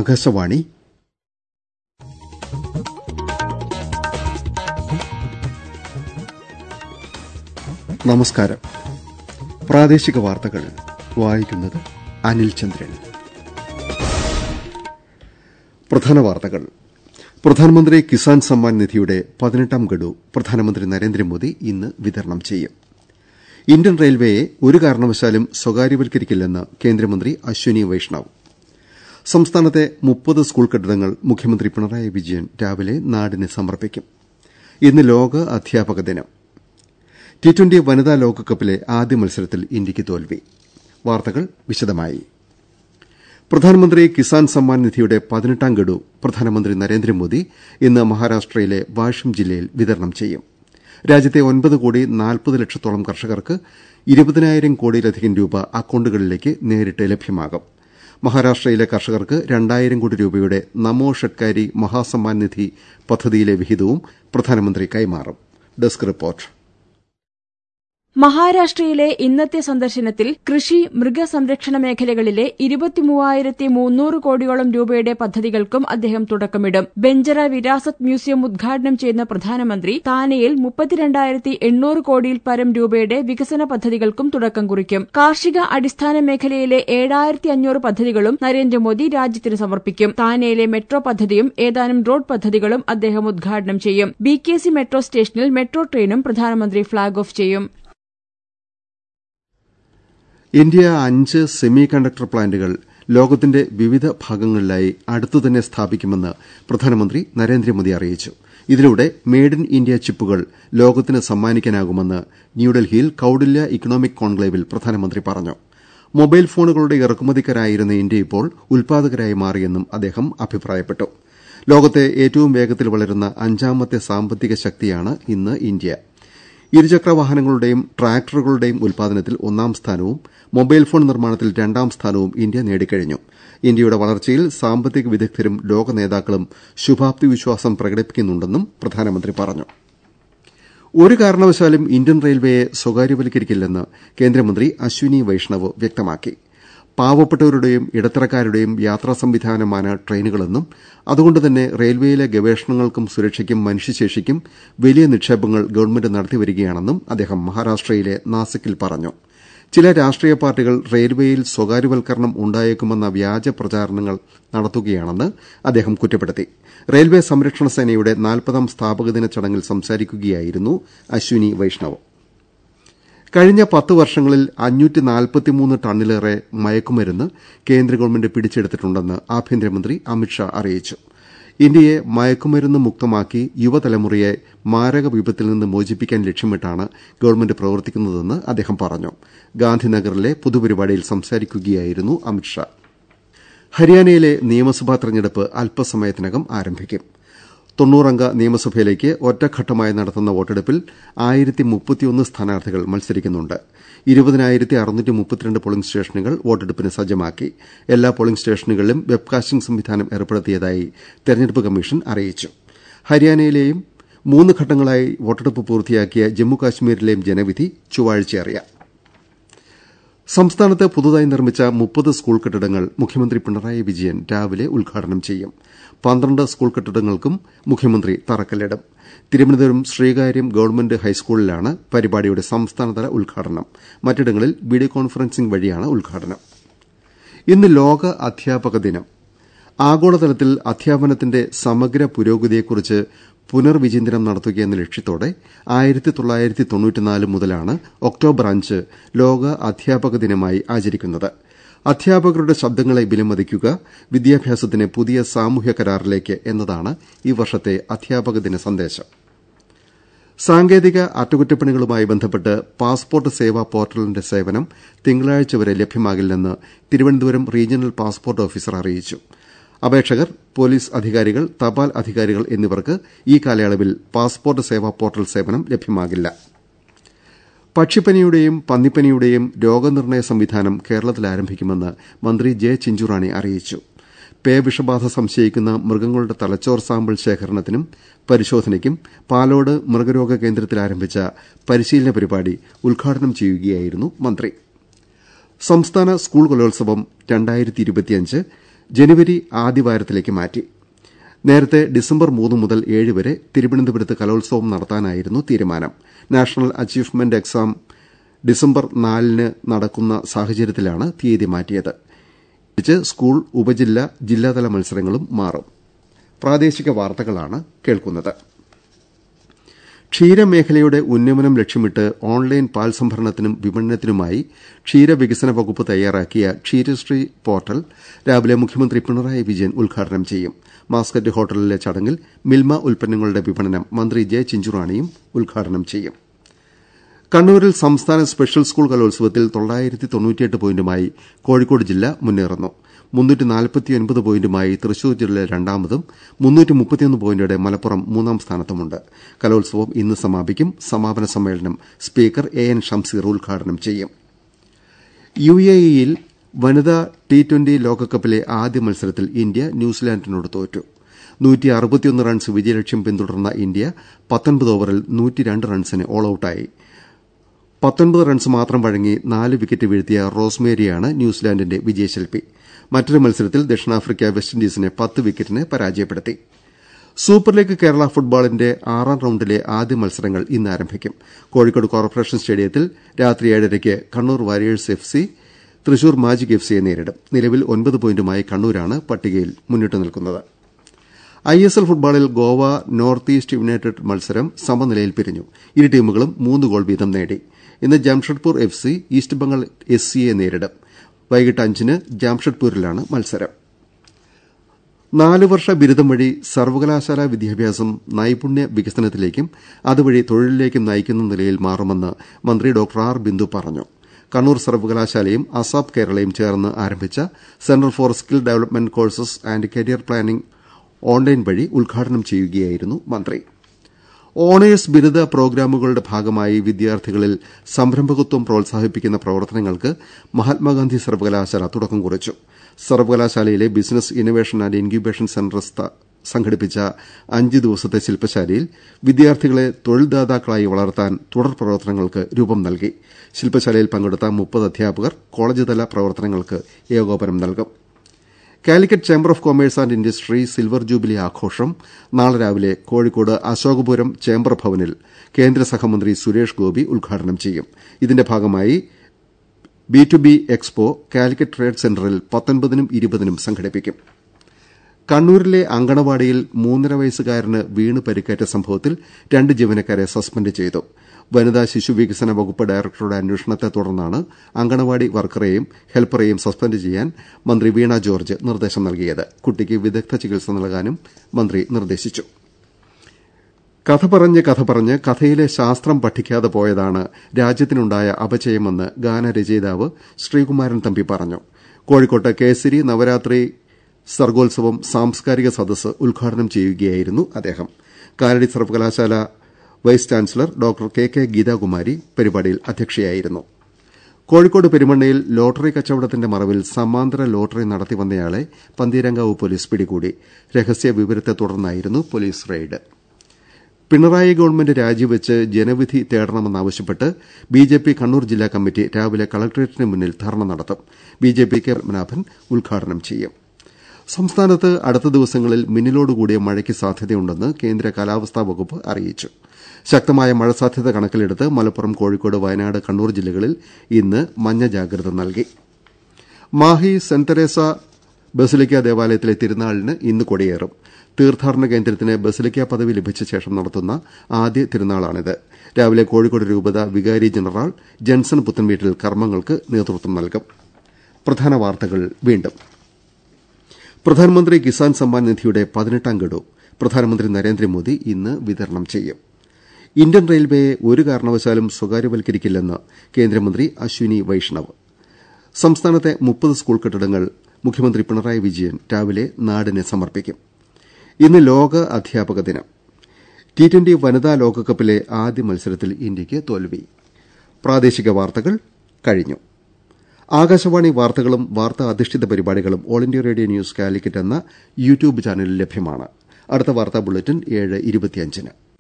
ആകാശവാണി നമസ്കാരം പ്രാദേശിക വാർത്തകൾ വായിക്കുന്നത് അനിൽ ചന്ദ്രൻ പ്രധാന വാർത്തകൾ പ്രധാനമന്ത്രി കിസാൻ സമ്മാൻ നിധിയുടെ പതിനെട്ടാം ഗഡു പ്രധാനമന്ത്രി നരേന്ദ്രമോദി ഇന്ന് വിതരണം ചെയ്യും ഇന്ത്യൻ റെയിൽവേയെ ഒരു കാരണവശാലും സ്വകാര്യവൽക്കരിക്കില്ലെന്ന് കേന്ദ്രമന്ത്രി അശ്വനി വൈഷ്ണവ് സംസ്ഥാനത്തെ മുപ്പത് സ്കൂൾ കെട്ടിടങ്ങൾ മുഖ്യമന്ത്രി പിണറായി വിജയൻ രാവിലെ നാടിന് സമർപ്പിക്കും ഇന്ന് ലോക അധ്യാപക ദിനം ടി ട്വന്റി വനിതാ ലോകകപ്പിലെ ആദ്യ മത്സരത്തിൽ ഇന്ത്യയ്ക്ക് തോൽവി വാർത്തകൾ വിശദമായി പ്രധാനമന്ത്രി കിസാൻ സമ്മാൻ നിധിയുടെ പതിനെട്ടാം ഗഡു പ്രധാനമന്ത്രി നരേന്ദ്രമോദി ഇന്ന് മഹാരാഷ്ട്രയിലെ വാഷിം ജില്ലയിൽ വിതരണം ചെയ്യും രാജ്യത്തെ ഒൻപത് കോടി നാൽപ്പത് ലക്ഷത്തോളം കർഷകർക്ക് ഇരുപതിനായിരം കോടിയിലധികം രൂപ അക്കൌണ്ടുകളിലേക്ക് നേരിട്ട് ലഭ്യമാകും മഹാരാഷ്ട്രയിലെ കർഷകർക്ക് രണ്ടായിരം കോടി രൂപയുടെ നമോ ഷട്കാരി മഹാസമ്മാൻ നിധി പദ്ധതിയിലെ വിഹിതവും പ്രധാനമന്ത്രി കൈമാറും ഡെസ്ക് റിപ്പോർട്ട് മഹാരാഷ്ട്രയിലെ ഇന്നത്തെ സന്ദർശനത്തിൽ കൃഷി മൃഗസംരക്ഷണ മേഖലകളിലെ ഇരുപത്തിമൂവായിരത്തി മുന്നൂറ് കോടിയോളം രൂപയുടെ പദ്ധതികൾക്കും അദ്ദേഹം തുടക്കമിടും ബെഞ്ചറ വിരാസത് മ്യൂസിയം ഉദ്ഘാടനം ചെയ്യുന്ന പ്രധാനമന്ത്രി താനെയിൽ മുപ്പത്തിരണ്ടായിരത്തി എണ്ണൂറ് കോടിയിൽ പരം രൂപയുടെ വികസന പദ്ധതികൾക്കും തുടക്കം കുറിക്കും കാർഷിക അടിസ്ഥാന മേഖലയിലെ ഏഴായിരത്തി അഞ്ഞൂറ് പദ്ധതികളും നരേന്ദ്രമോദി രാജ്യത്തിന് സമർപ്പിക്കും താനെയിലെ മെട്രോ പദ്ധതിയും ഏതാനും റോഡ് പദ്ധതികളും അദ്ദേഹം ഉദ്ഘാടനം ചെയ്യും ബി കെ സി മെട്രോ സ്റ്റേഷനിൽ മെട്രോ ട്രെയിനും പ്രധാനമന്ത്രി ഫ്ളാഗ് ഓഫ് ചെയ്യും ഇന്ത്യ അഞ്ച് സെമി കണ്ടക്ടർ പ്ലാന്റുകൾ ലോകത്തിന്റെ വിവിധ ഭാഗങ്ങളിലായി അടുത്തുതന്നെ സ്ഥാപിക്കുമെന്ന് പ്രധാനമന്ത്രി നരേന്ദ്രമോദി അറിയിച്ചു ഇതിലൂടെ മെയ്ഡ് ഇൻ ഇന്ത്യ ചിപ്പുകൾ ലോകത്തിന് സമ്മാനിക്കാനാകുമെന്ന് ന്യൂഡൽഹിയിൽ കൌടില്യ ഇക്കണോമിക് കോൺക്ലേവിൽ പ്രധാനമന്ത്രി പറഞ്ഞു മൊബൈൽ ഫോണുകളുടെ ഇറക്കുമതിക്കാരായിരുന്ന ഇന്ത്യ ഇപ്പോൾ ഉൽപാദകരായി മാറിയെന്നും അദ്ദേഹം അഭിപ്രായപ്പെട്ടു ലോകത്തെ ഏറ്റവും വേഗത്തിൽ വളരുന്ന അഞ്ചാമത്തെ സാമ്പത്തിക ശക്തിയാണ് ഇന്ന് ഇന്ത്യ ഇരുചക്ര വാഹനങ്ങളുടെയും ട്രാക്ടറുകളുടെയും ഉൽപാദനത്തിൽ ഒന്നാം സ്ഥാനവും മൊബൈൽ ഫോൺ നിർമ്മാണത്തിൽ രണ്ടാം സ്ഥാനവും ഇന്ത്യ നേടിക്കഴിഞ്ഞു ഇന്ത്യയുടെ വളർച്ചയിൽ സാമ്പത്തിക വിദഗ്ധരും ലോക നേതാക്കളും ശുഭാപ്തി വിശ്വാസം പ്രകടിപ്പിക്കുന്നുണ്ടെന്നും പ്രധാനമന്ത്രി പറഞ്ഞു ഒരു കാരണവശാലും ഇന്ത്യൻ റെയിൽവേയെ സ്വകാര്യവൽക്കരിക്കില്ലെന്ന് കേന്ദ്രമന്ത്രി അശ്വിനി വൈഷ്ണവ് വ്യക്തമാക്കി പാവപ്പെട്ടവരുടെയും ഇടത്തരക്കാരുടെയും യാത്രാ സംവിധാനമാണ് ട്രെയിനുകളെന്നും അതുകൊണ്ടുതന്നെ റെയിൽവേയിലെ ഗവേഷണങ്ങൾക്കും സുരക്ഷയ്ക്കും മനുഷ്യശേഷിക്കും വലിയ നിക്ഷേപങ്ങൾ ഗവൺമെന്റ് നടത്തിവരികയാണെന്നും അദ്ദേഹം മഹാരാഷ്ട്രയിലെ നാസിക്കിൽ പറഞ്ഞു ചില രാഷ്ട്രീയ പാർട്ടികൾ റെയിൽവേയിൽ സ്വകാര്യവൽക്കരണം ഉണ്ടായേക്കുമെന്ന വ്യാജ പ്രചാരണങ്ങൾ നടത്തുകയാണെന്ന് അദ്ദേഹം കുറ്റപ്പെടുത്തി റെയിൽവേ സംരക്ഷണ സേനയുടെ നാൽപ്പതാം സ്ഥാപകദിന ചടങ്ങിൽ സംസാരിക്കുകയായിരുന്നു അശ്വിനി വൈഷ്ണവ് കഴിഞ്ഞ പത്ത് വർഷങ്ങളിൽ അഞ്ഞൂറ്റി നാൽപ്പത്തിമൂന്ന് ടണ്ണിലേറെ മയക്കുമരുന്ന് കേന്ദ്ര ഗവൺമെന്റ് പിടിച്ചെടുത്തിട്ടുണ്ടെന്ന് ആഭ്യന്തരമന്ത്രി അമിത്ഷാ അറിയിച്ചു ഇന്ത്യയെ മയക്കുമരുന്ന് മുക്തമാക്കി യുവതലമുറയെ മാരക വിപത്തിൽ നിന്ന് മോചിപ്പിക്കാൻ ലക്ഷ്യമിട്ടാണ് ഗവൺമെന്റ് പ്രവർത്തിക്കുന്നതെന്ന് അദ്ദേഹം പറഞ്ഞു ഗാന്ധിനഗറിലെ പൊതുപരിപാടിയിൽ സംസാരിക്കുകയായിരുന്നു അമിത്ഷാ ഹരിയാനയിലെ നിയമസഭാ തെരഞ്ഞെടുപ്പ് അല്പസമയത്തിനകം ആരംഭിക്കും തൊണ്ണൂറംഗ നിയമസഭയിലേക്ക് ഒറ്റഘട്ടമായി നടത്തുന്ന വോട്ടെടുപ്പിൽ ആയിരത്തി മുപ്പത്തിയൊന്ന് സ്ഥാനാർത്ഥികൾ മത്സരിക്കുന്നുണ്ട് ഇരുപതിനായിരത്തി അറുന്നൂറ്റി മുപ്പത്തിരണ്ട് പോളിംഗ് സ്റ്റേഷനുകൾ വോട്ടെടുപ്പിന് സജ്ജമാക്കി എല്ലാ പോളിംഗ് സ്റ്റേഷനുകളിലും വെബ്കാസ്റ്റിംഗ് സംവിധാനം ഏർപ്പെടുത്തിയതായി തെരഞ്ഞെടുപ്പ് കമ്മീഷൻ അറിയിച്ചു ഹരിയാനയിലെയും മൂന്ന് ഘട്ടങ്ങളായി വോട്ടെടുപ്പ് പൂർത്തിയാക്കിയ ജമ്മുകാശ്മീരിലെയും ജനവിധി ചൊവ്വാഴ്ച അറിയാം സംസ്ഥാനത്ത് പുതുതായി നിർമ്മിച്ച മുപ്പത് സ്കൂൾ കെട്ടിടങ്ങൾ മുഖ്യമന്ത്രി പിണറായി വിജയൻ രാവിലെ ഉദ്ഘാടനം ചെയ്യും പന്ത്രണ്ട് സ്കൂൾ കെട്ടിടങ്ങൾക്കും മുഖ്യമന്ത്രി തറക്കല്ലിടും തിരുവനന്തപുരം ശ്രീകാര്യം ഗവൺമെന്റ് ഹൈസ്കൂളിലാണ് പരിപാടിയുടെ സംസ്ഥാനതല ഉദ്ഘാടനം മറ്റിടങ്ങളിൽ വീഡിയോ കോൺഫറൻസിംഗ് വഴിയാണ് ഉദ്ഘാടനം ഇന്ന് ലോക അധ്യാപക ദിനം ആഗോളതലത്തിൽ അധ്യാപനത്തിന്റെ സമഗ്ര പുരോഗതിയെക്കുറിച്ച് പുനർവിചിന്തനം നടത്തുകയെന്ന ലക്ഷ്യത്തോടെ ആയിരത്തി തൊള്ളായിരത്തി തൊണ്ണൂറ്റിനാല് മുതലാണ് ഒക്ടോബർ അഞ്ച് ലോക അധ്യാപക ദിനമായി ആചരിക്കുന്നത് അധ്യാപകരുടെ ശബ്ദങ്ങളെ വിലമതിക്കുക വിദ്യാഭ്യാസത്തിന് പുതിയ സാമൂഹ്യ കരാറിലേക്ക് എന്നതാണ് ഈ വർഷത്തെ അധ്യാപക ദിന സന്ദേശം സാങ്കേതിക അറ്റകുറ്റപ്പണികളുമായി ബന്ധപ്പെട്ട് പാസ്പോർട്ട് സേവാ പോർട്ടലിന്റെ സേവനം തിങ്കളാഴ്ച വരെ ലഭ്യമാകില്ലെന്ന് തിരുവനന്തപുരം റീജിയണൽ പാസ്പോർട്ട് ഓഫീസർ അറിയിച്ചു അപേക്ഷകർ പോലീസ് അധികാരികൾ തപാൽ അധികാരികൾ എന്നിവർക്ക് ഈ കാലയളവിൽ പാസ്പോർട്ട് സേവാ പോർട്ടൽ സേവനം ലഭ്യമാകില്ല പക്ഷിപ്പനിയുടെയും പന്നിപ്പനിയുടെയും രോഗനിർണയ സംവിധാനം കേരളത്തിൽ ആരംഭിക്കുമെന്ന് മന്ത്രി ജെ ചിഞ്ചുറാണി അറിയിച്ചു പേ വിഷബാധ സംശയിക്കുന്ന മൃഗങ്ങളുടെ തലച്ചോർ സാമ്പിൾ ശേഖരണത്തിനും പരിശോധനയ്ക്കും പാലോട് മൃഗരോഗ കേന്ദ്രത്തിൽ ആരംഭിച്ച പരിശീലന പരിപാടി ഉദ്ഘാടനം ചെയ്യുകയായിരുന്നു മന്ത്രി സംസ്ഥാന സ്കൂൾ കലോത്സവം ജനുവരി ആദ്യവാരത്തിലേക്ക് മാറ്റി നേരത്തെ ഡിസംബർ മൂന്ന് മുതൽ ഏഴ് വരെ തിരുവനന്തപുരത്ത് കലോത്സവം നടത്താനായിരുന്നു തീരുമാനം നാഷണൽ അച്ചീവ്മെന്റ് എക്സാം ഡിസംബർ നാലിന് നടക്കുന്ന സാഹചര്യത്തിലാണ് തീയതി മാറ്റിയത് സ്കൂൾ ഉപജില്ല ജില്ലാതല മത്സരങ്ങളും മാറും പ്രാദേശിക വാർത്തകളാണ് കേൾക്കുന്നത് ക്ഷീരമേഖലയുടെ ഉന്നമനം ലക്ഷ്യമിട്ട് ഓൺലൈൻ പാൽ സംഭരണത്തിനും വിപണനത്തിനുമായി ക്ഷീരവികസന വകുപ്പ് തയ്യാറാക്കിയ ക്ഷീരശ്രീ പോർട്ടൽ രാവിലെ മുഖ്യമന്ത്രി പിണറായി വിജയൻ ഉദ്ഘാടനം ചെയ്യും മാസ്കറ്റ് ഹോട്ടലിലെ ചടങ്ങിൽ മിൽമ ഉൽപ്പന്നങ്ങളുടെ വിപണനം മന്ത്രി ജെ ചിഞ്ചുറാണിയും ഉദ്ഘാടനം ചെയ്യും കണ്ണൂരിൽ സംസ്ഥാന സ്പെഷ്യൽ സ്കൂൾ കലോത്സവത്തിൽ തൊള്ളായിരത്തി തൊണ്ണൂറ്റിയെട്ട് പോയിന്റുമായി കോഴിക്കോട് ജില്ല മുന്നേറുന്നു മുന്നൂറ്റി നാൽപ്പത്തിയൊൻപത് പോയിന്റുമായി തൃശൂർ ജില്ല രണ്ടാമതും മുന്നൂറ്റി മുപ്പത്തിയൊന്ന് പോയിന്റോടെ മലപ്പുറം മൂന്നാം സ്ഥാനത്തുമുണ്ട് കലോത്സവം ഇന്ന് സമാപിക്കും സമാപന സമ്മേളനം സ്പീക്കർ എ എൻ ഷംസീർ ഉദ്ഘാടനം ചെയ്യും യു എ ഇയിൽ വനിതാ ടി ട്വന്റി ലോകകപ്പിലെ ആദ്യ മത്സരത്തിൽ ഇന്ത്യ ന്യൂസിലാൻഡിനോട് തോറ്റു നൂറ്റി അറുപത്തിയൊന്ന് റൺസ് വിജയലക്ഷ്യം പിന്തുടർന്ന ഇന്ത്യ പത്തൊൻപത് ഓവറിൽ നൂറ്റിരണ്ട് റൺസിന് ഓൾ ഔട്ടായി പത്തൊൻപത് റൺസ് മാത്രം വഴങ്ങി നാല് വിക്കറ്റ് വീഴ്ത്തിയ റോസ്മേരിയാണ് ന്യൂസിലാൻഡിന്റെ വിജയശില്പി മറ്റൊരു മത്സരത്തിൽ ദക്ഷിണാഫ്രിക്ക വെസ്റ്റ് ഇൻഡീസിനെ പത്ത് വിക്കറ്റിന് പരാജയപ്പെടുത്തി സൂപ്പർ ലീഗ് കേരള ഫുട്ബോളിന്റെ ആറാം റൌണ്ടിലെ ആദ്യ മത്സരങ്ങൾ ഇന്ന് ആരംഭിക്കും കോഴിക്കോട് കോർപ്പറേഷൻ സ്റ്റേഡിയത്തിൽ രാത്രി ഏഴരയ്ക്ക് Kannur warriors F C Thrissur magic F സിയെ നേരിടും നിലവിൽ ഒൻപത് പോയിന്റുമായി കണ്ണൂരാണ് പട്ടികയിൽ മുന്നിട്ട് നിൽക്കുന്നത് ഐ എസ് എൽ ഫുട്ബോളിൽ ഗോവ നോർത്ത് ഈസ്റ്റ് യുണൈറ്റഡ് മത്സരം സമനിലയിൽ പിരിഞ്ഞു ഇരു ടീമുകളും മൂന്ന് ഗോൾ വീതം നേടി ഇന്ന് Jamshedpur F C east Bengal S സിയെ നേരിടും വൈകിട്ട് അഞ്ചിന് ജാംഷഡ്പൂരിലാണ് മത്സരം നാല് വർഷ ബിരുദം വഴി സർവകലാശാലാ വിദ്യാഭ്യാസം നൈപുണ്യ വികസനത്തിലേക്കും അതുവഴി തൊഴിലിലേക്കും നയിക്കുന്ന നിലയിൽ മാറുമെന്ന് മന്ത്രി ഡോക്ടർ ആർ ബിന്ദു പറഞ്ഞു കണ്ണൂർ സർവകലാശാലയും അസാപ് കേരളയും ചേർന്ന് ആരംഭിച്ച centre for skill development courses and career planning online വഴി ഉദ്ഘാടനം ചെയ്യുകയായിരുന്നു മന്ത്രി ഓണേഴ്സ് ബിരുദ പ്രോഗ്രാമുകളുടെ ഭാഗമായി വിദ്യാർത്ഥികളിൽ സംരംഭകത്വം പ്രോത്സാഹിപ്പിക്കുന്ന പ്രവർത്തനങ്ങൾക്ക് മഹാത്മാഗാന്ധി സർവകലാശാല തുടക്കം കുറിച്ചു സർവകലാശാലയിലെ business innovation and incubation centre സംഘടിപ്പിച്ച അഞ്ച് ദിവസത്തെ ശില്പശാലയിൽ വിദ്യാർത്ഥികളെ തൊഴിൽദാതാക്കളായി വളർത്താൻ തുടർ പ്രവർത്തനങ്ങൾക്ക് രൂപം നൽകി ശില്പശാലയിൽ പങ്കെടുത്ത മുപ്പത് അധ്യാപകർ കോളേജ് തല പ്രവർത്തനങ്ങൾക്ക് ഏകോപനം നൽകും Calicut chamber of commerce and industry silver jubilee ആഘോഷം നാളെ രാവിലെ കോഴിക്കോട് അശോകപുരം ചേംബർ ഭവനിൽ കേന്ദ്ര സഹമന്ത്രി സുരേഷ് ഗോപി ഉദ്ഘാടനം ചെയ്യും ഇതിന്റെ ഭാഗമായി B to B expo Calicut trade സെന്ററിൽ പത്തൊൻപതിനും ഇരുപതിനും സംഘടിപ്പിക്കും കണ്ണൂരിലെ അങ്കണവാടിയിൽ മൂന്നര വയസ്സുകാരന് വീണ് പരിക്കേറ്റ സംഭവത്തിൽ രണ്ട് ജീവനക്കാരെ സസ്പെൻഡ് ചെയ്തു വനിതാ ശിശു വികസന വകുപ്പ് ഡയറക്ടറുടെ അന്വേഷണത്തെ തുടർന്നാണ് അങ്കണവാടി വർക്കറെയും ഹെൽപ്പറെയും സസ്പെൻഡ് ചെയ്യാൻ മന്ത്രി വീണ ജോർജ് നിർദ്ദേശം നൽകിയത് കുട്ടിക്ക് വിദഗ്ധ ചികിത്സ നൽകാനും മന്ത്രി നിർദ്ദേശിച്ചു കഥ പറഞ്ഞ് കഥ പറഞ്ഞ് കഥയിലെ ശാസ്ത്രം പഠിക്കാതെ പോയതാണ് രാജ്യത്തിനുണ്ടായ അപചയമെന്ന് ഗാനരചയിതാവ് ശ്രീകുമാരൻ തമ്പി പറഞ്ഞു കോഴിക്കോട്ട് കേസരി നവരാത്രി സർഗോത്സവം സാംസ്കാരിക സദസ്സ് ഉദ്ഘാടനം ചെയ്യുകയായിരുന്നു അദ്ദേഹം കാലടി സർവകലാശാല vice chancellor doctor K K Geethakumari പരിപാടിയിൽ അധ്യക്ഷയായിരുന്നു കോഴിക്കോട് പെരുമണ്ണയിൽ ലോട്ടറി കച്ചവടത്തിന്റെ മറവിൽ സമാന്തര ലോട്ടറി നടത്തിവന്നയാളെ പന്തീരങ്കാവ് പോലീസ് പിടികൂടി രഹസ്യ വിവരത്തെ തുടർന്നായിരുന്നു പോലീസ് റെയ്ഡ് പിണറായി ഗവൺമെന്റ് രാജിവെച്ച് ജനവിധി തേടണമെന്നാവശ്യപ്പെട്ട് ബിജെപി കണ്ണൂർ ജില്ലാ കമ്മിറ്റി രാവിലെ കളക്ടറേറ്റിന് മുന്നിൽ ധർണ നടത്തും ബിജെപി കെ പത്മനാഭൻ ഉദ്ഘാടനം ചെയ്യും സംസ്ഥാനത്ത് അടുത്ത ദിവസങ്ങളിൽ മിന്നലോടുകൂടിയ മഴയ്ക്ക് സാധ്യതയുണ്ടെന്ന് കേന്ദ്ര കാലാവസ്ഥാ വകുപ്പ് അറിയിച്ചു ശക്തമായ മഴ സാധ്യത കണക്കിലെടുത്ത് മലപ്പുറം കോഴിക്കോട് വയനാട് കണ്ണൂർ ജില്ലകളിൽ ഇന്ന് മഞ്ഞ ജാഗ്രത നൽകി മാഹി സെന്റ് തെരേസ ബസിലിക്ക ദേവാലയത്തിലെ തിരുനാളിന് ഇന്ന് കൊടിയേറും തീർത്ഥാടന കേന്ദ്രത്തിന് ബസിലിക്ക പദവി ലഭിച്ച ശേഷം നടത്തുന്ന ആദ്യ തിരുനാളാണിത് രാവിലെ കോഴിക്കോട് രൂപത വികാരി ജനറൽ ജൻസൺ പുത്തൻവീട്ടിൽ കർമ്മങ്ങൾക്ക് നേതൃത്വം നൽകും പ്രധാന വാർത്തകൾ വീണ്ടും പ്രധാനമന്ത്രി കിസാൻ സമ്മാൻ നിധിയുടെ പതിനെട്ടാം ഗഡു പ്രധാനമന്ത്രി നരേന്ദ്രമോദി ഇന്ന് വിതരണം ചെയ്യും ഇന്ത്യൻ റെയിൽവേയെ ഒരു കാരണവശാലും സ്വകാര്യവൽക്കരിക്കില്ലെന്ന് കേന്ദ്രമന്ത്രി അശ്വിനി വൈഷ്ണവ് സംസ്ഥാനത്തെ മുപ്പത് സ്കൂൾ കെട്ടിടങ്ങൾ മുഖ്യമന്ത്രി പിണറായി വിജയൻ രാവിലെ നാടിന് സമർപ്പിക്കും ഇന്ന് ലോക അധ്യാപക ദിനം ടി ട്വന്റി വനിതാ ലോകകപ്പിലെ ആദ്യ മത്സരത്തിൽ ഇന്ത്യയ്ക്ക് തോൽവി പ്രാദേശിക വാർത്തകൾ കഴിഞ്ഞു ആകാശവാണി വാർത്തകളും വാർത്താ അധിഷ്ഠിത പരിപാടികളും all India radio news Calicut എന്ന യൂട്യൂബ് ചാനലിൽ ലഭ്യമാണ് അടുത്ത വാർത്താ ബുള്ളറ്റിൻ ഏഴ് ഇരുപത്തിയഞ്ചിന്